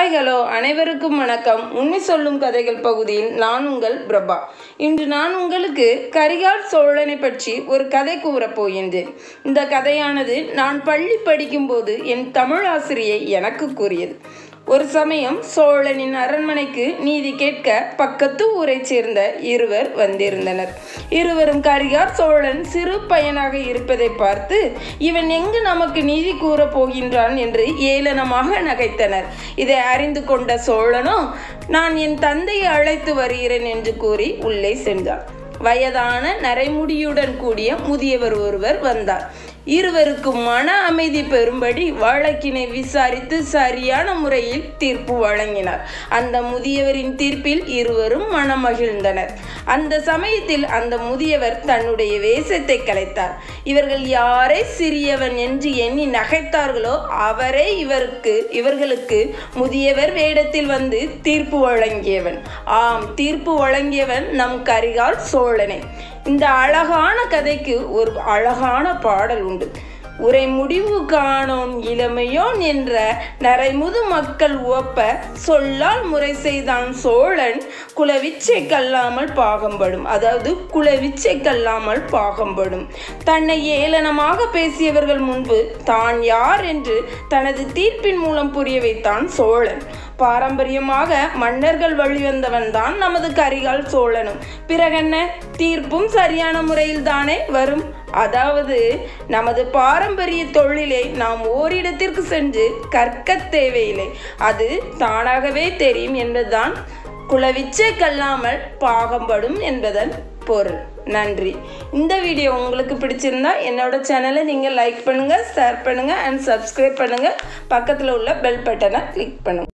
hi hello அனைவருக்கும் வணக்கம் உண்மை சொல்லும் கதைகள் பகுதியில் நான் உங்கள் பிரபா இன்று நான் உங்களுக்கு கரிகால் சோழனை பற்றி ஒரு கதை கூறப் போகின்றேன் இந்த கதையானது நான் பள்ளி படிக்கும்போது என் தமிழ் ஆசிரியை எனக்கு கூறியது ஒரு சமயம் சோழனின் அரண்மனைக்கு நீதி கேட்க பக்கத்து ஊரைச் சேர்ந்த இருவர் வந்திருந்தனர் இருவரும் கரிகார் சோழன் சிறு பையனாக இருப்பதை பார்த்து இவன் எங்கு நமக்கு நீதி கூறப் போகின்றான் என்று ஏளனமாக நகைத்தனர் இதை அறிந்து கொண்ட சோழனோ நான் என் தந்தையை அழைத்து வருகிறேன் என்று கூறி உள்ளே சென்றான் வயதான நரைமுடியுடன் கூடிய முதியவர் ஒருவர் வந்தார் இருவருக்கும் மன அமைதி பெறும்படி வழக்கினை விசாரித்து சரியான முறையில் தீர்ப்பு வழங்கினார் அந்த முதியவரின் தீர்ப்பில் இருவரும் மனமகிழ்ந்தனர் அந்த சமயத்தில் அந்த முதியவர் தன்னுடைய வேஷத்தை கலைத்தார் இவர்கள் யாரை சிறியவன் என்று எண்ணி நகைத்தார்களோ அவரே இவருக்கு இவர்களுக்கு முதியவர் வேடத்தில் வந்து தீர்ப்பு வழங்கியவன் ஆம் தீர்ப்பு வழங்கியவன் நம் கரிகால் சோழனே இந்த அழகான கதைக்கு ஒரு அழகான பாடல் உண்டு உரை முடிவு காணோன் இளமையோன் என்ற நரைமுது மக்கள் உவப்ப சொல்லால் முறை செய்தான் சோழன் குலவிச்சை கல்லாமல் பாகம்படும் அதாவது குலவிச்சை கல்லாமல் பாகம்படும் தன்னை ஏளனமாக பேசியவர்கள் முன்பு தான் யார் என்று தனது தீர்ப்பின் மூலம் புரிய வைத்தான் சோழன் பாரம்பரியமாக மன்னர்கள் வழிவந்தவன் தான் நமது கரிகால் சோழனும் பிறகென்ன தீர்ப்பும் சரியான முறையில் தானே வரும் அதாவது நமது பாரம்பரிய தொழிலை நாம் ஓரிடத்திற்கு சென்று கற்க தேவையில்லை அது தானாகவே தெரியும் என்பதுதான் குலவிச்சை கல்லாமல் பாகம்படும் என்பதன் பொருள் நன்றி இந்த வீடியோ உங்களுக்கு பிடிச்சிருந்தா என்னோட சேனலை நீங்கள் லைக் பண்ணுங்கள் ஷேர் பண்ணுங்கள் அண்ட் சப்ஸ்கிரைப் பண்ணுங்கள் பக்கத்தில் உள்ள பெல் பட்டனை கிளிக் பண்ணுங்கள்